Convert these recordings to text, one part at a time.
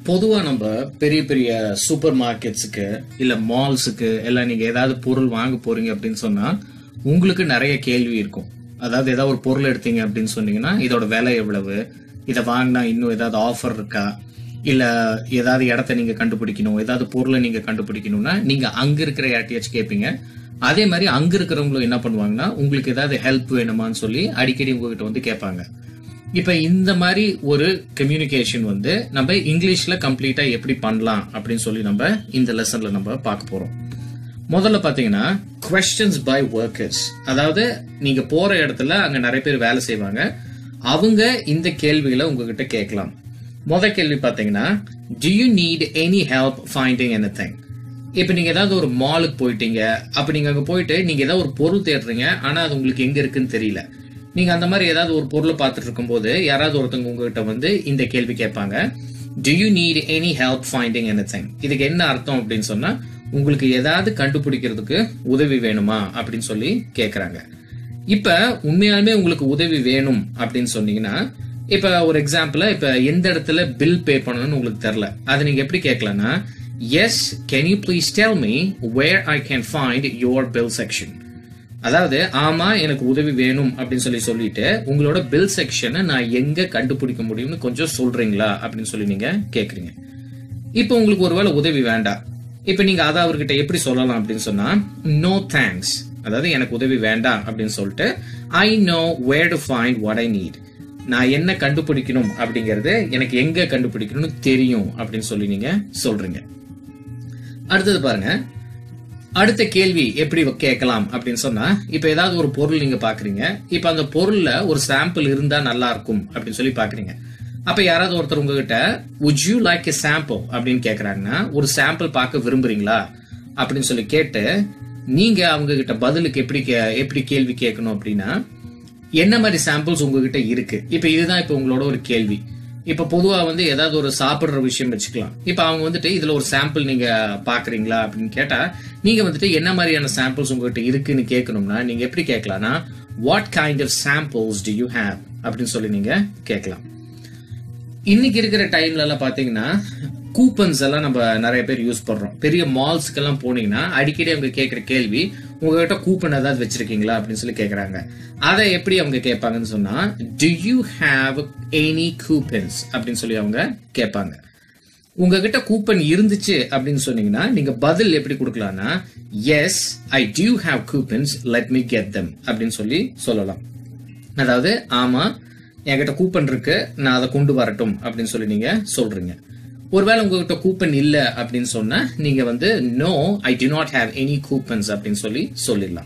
பொதுவா நம்ம பெரிய பெரிய சூப்பர் மார்க்கெட்ஸுக்கு இல்ல மால்ஸுக்கு எல்லாம் நீங்க ஏதாவது பொருள் வாங்க போறீங்க அப்படின்னு சொன்னா உங்களுக்கு நிறைய கேள்வி இருக்கும் அதாவது ஏதாவது ஒரு பொருள் எடுத்தீங்க அப்படின்னு சொன்னீங்கன்னா இதோட விலை எவ்வளவு இதை வாங்கினா இன்னும் ஏதாவது ஆஃபர் இருக்கா இல்ல ஏதாவது இடத்த நீங்க கண்டுபிடிக்கணும் ஏதாவது பொருளை நீங்க கண்டுபிடிக்கணும்னா நீங்க அங்க இருக்கிற யார்ட்டையாச்சும் கேட்பீங்க அதே மாதிரி அங்க இருக்கிறவங்களும் என்ன பண்ணுவாங்கன்னா உங்களுக்கு ஏதாவது ஹெல்ப் வேணுமான்னு சொல்லி அடிக்கடி உங்ககிட்ட வந்து கேட்பாங்க இப்ப இந்த மாதிரி ஒரு கம்யூனிகேஷன் வந்து நம்ம இங்கிலீஷ்ல கம்ப்ளீட்டா எப்படி பண்ணலாம் அப்படின்னு சொல்லி நம்ம இந்த லெசன்ல நம்ம பார்க்க போறோம் முதல்ல பாத்தீங்கன்னா கொஸ்டின்ஸ் பை ஒர்க்கர்ஸ் அதாவது நீங்க போற இடத்துல அங்க நிறைய பேர் வேலை செய்வாங்க அவங்க இந்த கேள்விகளை உங்ககிட்ட கேட்கலாம் முத கேள்வி பாத்தீங்கன்னா do you need any help finding anything இப்ப நீங்க ஏதாவது ஒரு மாலுக்கு போயிட்டீங்க அப்ப நீங்க அங்க போயிட்டு நீங்க ஏதாவது ஒரு பொருள் தேடுறீங்க ஆனா அது உங்களுக்கு எங்க இருக்குன்னு தெரியல நீங்க அந்த மாதிரி ஏதாவது ஒரு பொருளை பார்த்துட்டு இருக்கும்போது யாராவது ஒருத்தவங்க உங்ககிட்ட வந்து இந்த கேள்வி கேட்பாங்க do you need any help finding anything இதுக்கு என்ன அர்த்தம் அப்படின்னு சொன்னா உங்களுக்கு ஏதாவது கண்டுபிடிக்கிறதுக்கு உதவி வேணுமா அப்படின்னு சொல்லி கேக்குறாங்க இப்ப உண்மையாலுமே உங்களுக்கு உதவி வேணும் அப்படின்னு சொன்னீங்கன்னா இப்ப ஒரு எக்ஸாம்பிள் இப்ப எந்த இடத்துல பில் பே பண்ணணும்னு உங்களுக்கு தெரியல அது நீங்க எப்படி கேட்கலாம்னா yes can you please tell me where I can find your bill section அதாவது ஆமா எனக்கு உதவி வேணும் அப்படின்னு சொல்லி சொல்லிட்டு உங்களோட பில் செக்ஷனை நான் எங்க கண்டுபிடிக்க முடியும்னு கொஞ்சம் சொல்றீங்களா அப்படின்னு சொல்லி நீங்க கேக்குறீங்க இப்போ உங்களுக்கு ஒருவேளை உதவி வேண்டாம் இப்போ நீங்க அதை அவர்கிட்ட எப்படி சொல்லலாம் அப்படின்னு சொன்னா நோ தேங்க்ஸ் அதாவது எனக்கு உதவி வேண்டாம் அப்படின்னு சொல்லிட்டு I know where to find what I need நான் என்ன கண்டுபிடிக்கணும் அப்படிங்கறது எனக்கு எங்க கண்டுபிடிக்கணும்னு தெரியும் அப்படின்னு சொல்லி நீங்க சொல்றீங்க அடுத்தது பாருங்க அடுத்த கேள்வி எப்படி கேட்கலாம் அப்படின்னு சொன்னா இப்ப ஏதாவது ஒரு பொருள் நீங்க பாக்குறீங்க இப்ப அந்த பொருள்ல ஒரு சாம்பிள் இருந்தா நல்லா இருக்கும் அப்படின்னு சொல்லி பாக்குறீங்க அப்ப யாராவது ஒருத்தர் உங்ககிட்ட would you like a sample அப்படின்னு கேக்குறாங்கன்னா ஒரு சாம்பிள் பார்க்க விரும்புறீங்களா அப்படின்னு சொல்லி கேட்டு நீங்க அவங்க கிட்ட பதிலுக்கு எப்படி கே- எப்படி கேள்வி கேட்கணும் அப்படின்னா என்ன மாதிரி சாம்பிள்ஸ் உங்ககிட்ட இருக்கு இப்ப இதுதான் இப்ப உங்களோட ஒரு கேள்வி இப்ப பொதுவா வந்து ஏதாவது ஒரு சாப்பிடுற விஷயம் வச்சுக்கலாம் இப்ப அவங்க வந்துட்டு இதுல ஒரு சாம்பிள் நீங்க பாக்குறீங்களா அப்படின்னு கேட்டா நீங்க வந்துட்டு என்ன மாதிரியான சாம்பிள்ஸ் உங்ககிட்ட இருக்குன்னு கேட்கணும்னா நீங்க எப்படி கேட்கலாம்னா what kind of samples do you have அப்படின்னு சொல்லி நீங்க கேட்கலாம் இன்னைக்கு இருக்கிற டைம்ல எல்லாம் பாத்தீங்கன்னா கூப்பன்ஸ் எல்லாம் நம்ம நிறைய பேர் யூஸ் பண்றோம் பெரிய மால்ஸ்க்கு எல்லாம் போனீங்கன்னா அடிக்கடி அவங்க கேட்கிற கேள்வி உங்ககிட்ட கூப்பன் ஏதாவது வச்சிருக்கீங்களா அப்படின்னு சொல்லி கேக்குறாங்க அதை எப்படி அவங்க கேட்பாங்கன்னு சொன்னா do you have any coupons அப்படின்னு சொல்லி அவங்க கேட்பாங்க உங்ககிட்ட கூப்பன் இருந்துச்சு அப்படின்னு சொன்னீங்கன்னா நீங்க பதில் எப்படி கொடுக்கலாம்னா yes I do have coupons let me get them அப்படின்னு சொல்லி சொல்லலாம் அதாவது ஆமா என்கிட்ட கூப்பன் இருக்கு நான் அதை கொண்டு வரட்டும் அப்படின்னு சொல்லி நீங்க சொல்றீங்க ஒருவேளை உங்ககிட்ட கூப்பன் இல்ல அப்படின்னு சொன்னா நீங்க வந்து no I do not have any coupons அப்படின்னு சொல்லி சொல்லிடலாம்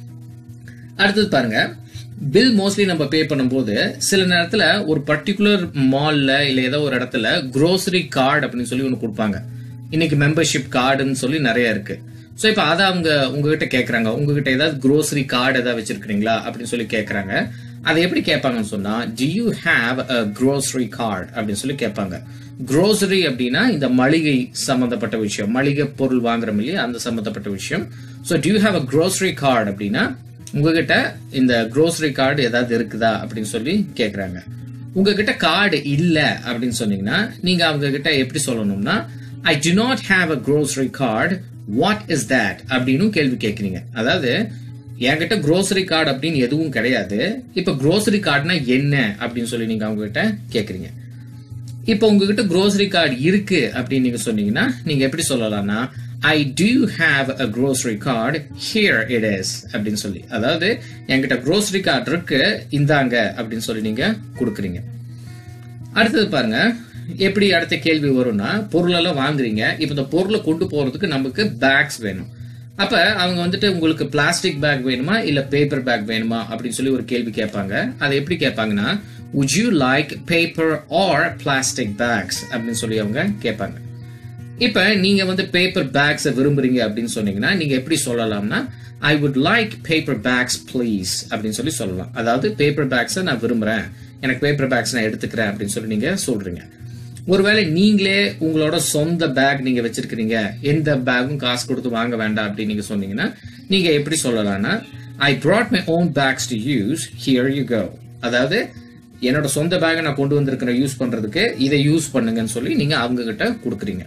அடுத்தது பாருங்க பில் மோஸ்ட்லி நம்ம பே பண்ணும்போது சில நேரத்துல ஒரு பர்டிகுலர் மால்ல இல்ல ஏதோ ஒரு இடத்துல grocery கார்டு அப்படின்னு சொல்லி ஒன்னு கொடுப்பாங்க இன்னைக்கு மெம்பர்ஷிப் கார்டுன்னு சொல்லி நிறைய இருக்கு சோ இப்ப அதை அவங்க உங்ககிட்ட கேக்குறாங்க உங்ககிட்ட ஏதாவது grocery கார்டு ஏதாவது வச்சிருக்கீங்களா அப்படின்னு சொல்லி கேக்குறாங்க அதை எப்படி கேட்பாங்கன்னு சொன்னா do you have a grocery card அப்படின்னு சொல்லி கேட்பாங்க grocery அப்படின்னா இந்த மளிகை சம்பந்தப்பட்ட விஷயம் மளிகை பொருள் வாங்குறோம் இல்லையா அந்த சம்பந்தப்பட்ட விஷயம் so do you have a grocery card அப்படின்னா உங்ககிட்ட இந்த grocery கார்டு ஏதாவது இருக்குதா அப்படின்னு சொல்லி கேக்குறாங்க உங்ககிட்ட கார்டு இல்ல அப்படின்னு சொன்னீங்கன்னா நீங்க அவங்க கிட்ட எப்படி சொல்லணும்னா ஐ do not have a grocery card what is that அப்படின்னு கேள்வி கேட்குறீங்க அதாவது என்கிட்ட grocery கார்டு அப்படின்னு எதுவும் கிடையாது இப்ப grocery கார்டுனா என்ன அப்படின்னு சொல்லி நீங்க அவங்க கிட்ட கேக்குறீங்க இப்போ உங்ககிட்ட grocery கார்டு இருக்கு அப்படின்னு நீங்க சொன்னீங்கன்னா நீங்க எப்படி சொல்லலாம்னா ஐ do have a grocery card here it is அப்படின்னு சொல்லி அதாவது என்கிட்ட grocery கார்டு இருக்கு இந்தாங்க அப்படின்னு சொல்லி நீங்க கொடுக்குறீங்க அடுத்தது பாருங்க எப்படி அடுத்த கேள்வி வரும்னா பொருள் எல்லாம் வாங்குறீங்க இப்ப இந்த பொருளை கொண்டு போறதுக்கு நமக்கு பேக்ஸ் வேணும் அப்ப அவங்க வந்துட்டு உங்களுக்கு பிளாஸ்டிக் பேக் வேணுமா இல்ல பேப்பர் பேக் வேணுமா அப்படின்னு சொல்லி ஒரு கேள்வி கேட்பாங்க அதை எப்படி கேட்பாங்கன்னா would you like paper or plastic bags அப்படின்னு சொல்லி அவங்க கேட்பாங்க இப்ப நீங்க வந்து பேப்பர் பேக்ஸ் விரும்புறீங்க அப்படின்னு சொன்னீங்கன்னா நீங்க எப்படி சொல்லலாம்னா I would like paper bags please அப்படின்னு சொல்லி சொல்லலாம் அதாவது பேப்பர் பேக்ஸை நான் விரும்புறேன் எனக்கு பேப்பர் பேக்ஸ் நான் எடுத்துக்கிறேன் அப்படின்னு சொல்லி நீங்க சொல்றீங்க ஒருவேளை நீங்களே உங்களோட சொந்த பேக் நீங்க வச்சிருக்கிறீங்க எந்த பேக்கும் காசு கொடுத்து வாங்க வேண்டாம் அப்படின்னு நீங்க சொன்னீங்கன்னா நீங்க எப்படி சொல்லலாம்னா I brought my own bags to use here you go அதாவது என்னோட சொந்த பேக்கை நான் கொண்டு வந்திருக்கிறேன் யூஸ் பண்றதுக்கு இதை யூஸ் பண்ணுங்கன்னு சொல்லி நீங்க அவங்க கிட்ட கொடுக்குறீங்க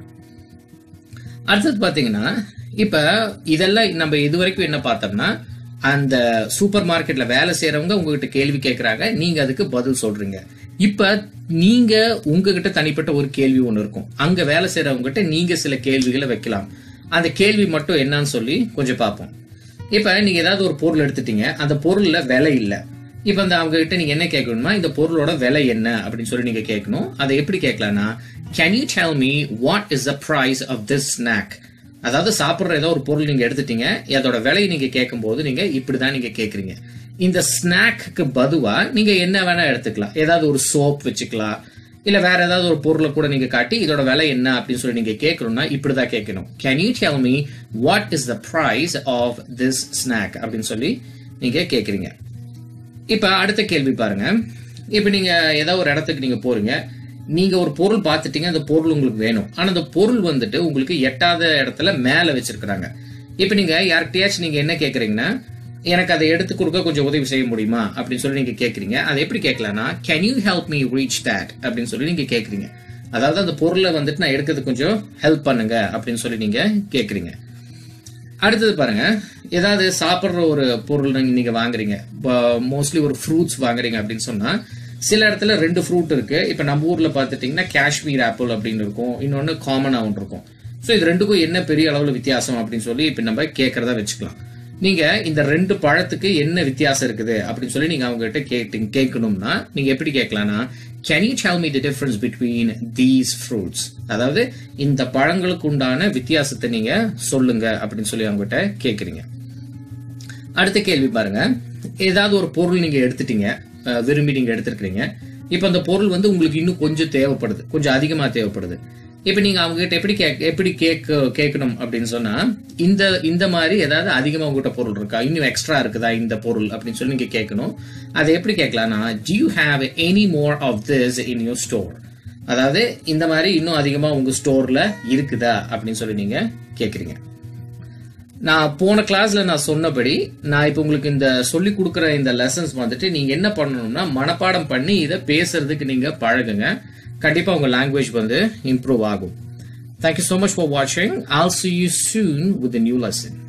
அடுத்தது பாத்தீங்கன்னா இப்ப இதெல்லாம் நம்ம இது வரைக்கும் என்ன பார்த்தோம்னா அந்த சூப்பர் மார்க்கெட்ல வேலை செய்யறவங்க உங்ககிட்ட கேள்வி கேட்கறாங்க நீங்க அதுக்கு பதில் சொல்றீங்க இப்ப நீங்க உங்ககிட்ட தனிப்பட்ட ஒரு கேள்வி ஒண்ணு இருக்கும் அங்க வேலை செய்யறவங்க கிட்ட நீங்க சில கேள்விகளை வைக்கலாம் அந்த கேள்வி மட்டும் என்னன்னு சொல்லி கொஞ்சம் பார்ப்போம் இப்ப நீங்க ஏதாவது ஒரு பொருள் எடுத்துட்டீங்க அந்த பொருள்ல விலை இல்ல இப்ப அந்த அவங்க கிட்ட நீங்க என்ன கேட்கணும்னா இந்த பொருளோட விலை என்ன அப்படின்னு சொல்லி நீங்க கேட்கணும் அதை எப்படி கேட்கலாம்னா can you tell me what is the price of this snack அதாவது சாப்பிடுற ஏதோ ஒரு பொருள் நீங்க எடுத்துட்டீங்க அதோட விலையை நீங்க கேட்கும்போது நீங்க இப்படிதான் நீங்க கேக்குறீங்க இந்த ஸ்நாக்கு பதுவா நீங்க என்ன வேணா எடுத்துக்கலாம் ஏதாவது ஒரு சோப் வச்சுக்கலாம் இல்ல வேற ஏதாவது ஒரு பொருளை கூட நீங்க காட்டி இதோட விலை என்ன அப்படின்னு சொல்லி நீங்க கேட்கணும்னா இப்படிதான் கேட்கணும் can you tell me what is the price of this snack அப்படின்னு சொல்லி நீங்க கேக்குறீங்க இப்ப அடுத்த கேள்வி பாருங்க இப்ப நீங்க ஏதாவது ஒரு இடத்துக்கு நீங்க போறீங்க நீங்க ஒரு பொருள் பார்த்துட்டீங்க அந்த பொருள் உங்களுக்கு வேணும் ஆனா அந்த பொருள் வந்துட்டு உங்களுக்கு எட்டாத இடத்துல மேல வச்சிருக்கிறாங்க இப்ப நீங்க யார்கிட்டயாச்சும் நீங்க என்ன கேக்குறீங்கன்னா எனக்கு அதை எடுத்து கொடுக்க கொஞ்சம் உதவி செய்ய முடியுமா அப்படின்னு சொல்லி நீங்க கேக்குறீங்க அதை எப்படி கேட்கலாம்னா can you help me reach that அப்படின்னு சொல்லி நீங்க கேக்குறீங்க அதாவது அந்த பொருளை வந்துட்டு நான் எடுக்கிறதுக்கு கொஞ்சம் ஹெல்ப் பண்ணுங்க அப்படின்னு சொல்லி நீங்க கேக்குறீங்க அடுத்தது பாருங்க ஏதாவது சாப்பிட்ற ஒரு பொருள் நீங்க நீங்க வாங்குறீங்க மோஸ்ட்லி ஒரு ஃப்ரூட்ஸ் வாங்குறீங்க அப்படின்னு சொன்னா சில இடத்துல ரெண்டு ஃப்ரூட் இருக்கு இப்ப நம்ம ஊர்ல பாத்துட்டீங்கன்னா காஷ்மீர் ஆப்பிள் அப்படின்னு இருக்கும் இன்னொன்னு காமனா ஒன்று இருக்கும் ஸோ இது ரெண்டுக்கும் என்ன பெரிய அளவுல வித்தியாசம் அப்படின்னு சொல்லி இப்ப நம்ம கேட்கறதா வச்சுக்கலாம் நீங்க இந்த ரெண்டு பழத்துக்கு என்ன வித்தியாசம் இருக்குது அப்படின்னு சொல்லி நீங்க அவங்க கிட்ட கேட்டு கேட்கணும்னா நீங்க எப்படி கேட்கலாம்னா can you tell me the difference between these fruits அதாவது இந்த பழங்களுக்கு உண்டான வித்தியாசத்தை நீங்க சொல்லுங்க அப்படின்னு சொல்லி அவங்க கிட்ட கேக்குறீங்க அடுத்த கேள்வி பாருங்க ஏதாவது ஒரு பொருள் நீங்க எடுத்துட்டீங்க அஹ், விரும்பி நீங்க எடுத்திருக்கிறீங்க இப்ப அந்த பொருள் வந்து உங்களுக்கு இன்னும் கொஞ்சம் தேவைப்படுது கொஞ்சம் அதிகமா தேவைப்படுது இப்ப நீங்க அவங்க கிட்ட எப்படி கேக் எப்படி கேட்க கேட்கணும் அப்படின்னு சொன்னா இந்த இந்த மாதிரி ஏதாவது அதிகமா உங்ககிட்ட பொருள் இருக்கா இன்னும் எக்ஸ்ட்ரா இருக்குதா இந்த பொருள் அப்படின்னு சொல்லி நீங்க கேட்கணும் அதை எப்படி கேட்கலாம்னா do you have any more of this in your store அதாவது இந்த மாதிரி இன்னும் அதிகமா உங்க ஸ்டோர்ல இருக்குதா அப்படின்னு சொல்லி நீங்க கேக்குறீங்க நான் போன கிளாஸ்ல நான் சொன்னபடி நான் இப்போ உங்களுக்கு இந்த சொல்லி கொடுக்குற இந்த லெசன்ஸ் வந்துட்டு நீங்க என்ன பண்ணணும்னா மனப்பாடம் பண்ணி இதை பேசுறதுக்கு நீங்க பழகுங்க கண்டிப்பா உங்க லாங்குவேஜ் வந்து இம்ப்ரூவ் ஆகும் தேங்க்யூ so மச் ஃபார் வாட்சிங் I'll see you soon with a new lesson